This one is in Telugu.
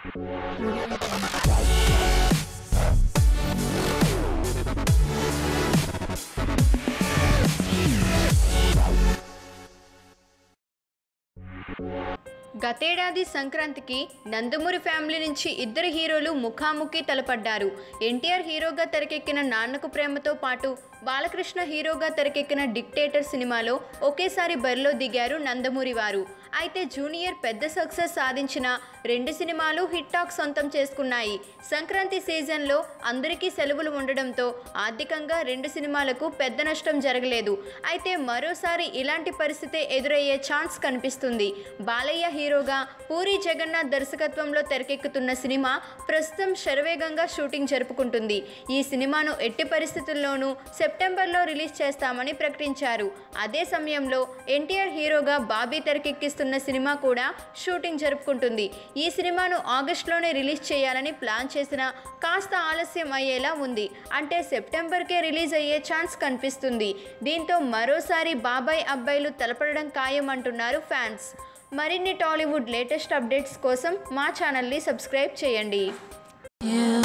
గతేడాది సంక్రాంతికి నందమూరి ఫ్యామిలీ నుంచి ఇద్దరు హీరోలు ముఖాముఖి తలపడ్డారు ఎన్టీఆర్ హీరోగా తెరకెక్కిన నాన్నకు ప్రేమతో పాటు బాలకృష్ణ హీరోగా తెరకెక్కిన డిక్టేటర్ సినిమాలో ఒకేసారి బరిలో దిగారు నందమూరి వారు అయితే జూనియర్ పెద్ద సక్సెస్ సాధించిన రెండు సినిమాలు హిట్ టాక్ సొంతం చేసుకున్నాయి సంక్రాంతి సీజన్లో అందరికీ సెలవులు ఉండడంతో ఆర్థికంగా రెండు సినిమాలకు పెద్ద నష్టం జరగలేదు అయితే మరోసారి ఇలాంటి పరిస్థితి ఎదురయ్యే ఛాన్స్ కనిపిస్తుంది బాలయ్య హీరోగా పూరి జగన్నాథ్ దర్శకత్వంలో తెరకెక్కుతున్న సినిమా ప్రస్తుతం శరవేగంగా షూటింగ్ జరుపుకుంటుంది ఈ సినిమాను ఎట్టి పరిస్థితుల్లోనూ సెప్టెంబర్లో రిలీజ్ చేస్తామని ప్రకటించారు అదే సమయంలో ఎన్టీఆర్ హీరోగా బాబీ తెరకెక్కిస్తున్న సినిమా కూడా షూటింగ్ జరుపుకుంటుంది ఈ సినిమాను ఆగస్టులోనే రిలీజ్ చేయాలని ప్లాన్ చేసిన కాస్త ఆలస్యం అయ్యేలా ఉంది అంటే సెప్టెంబర్కే రిలీజ్ అయ్యే ఛాన్స్ కనిపిస్తుంది దీంతో మరోసారి బాబాయ్ అబ్బాయిలు తలపడడం ఖాయం అంటున్నారు ఫ్యాన్స్ మరిన్ని టాలీవుడ్ లేటెస్ట్ అప్డేట్స్ కోసం మా ఛానల్ని సబ్స్క్రైబ్ చేయండి You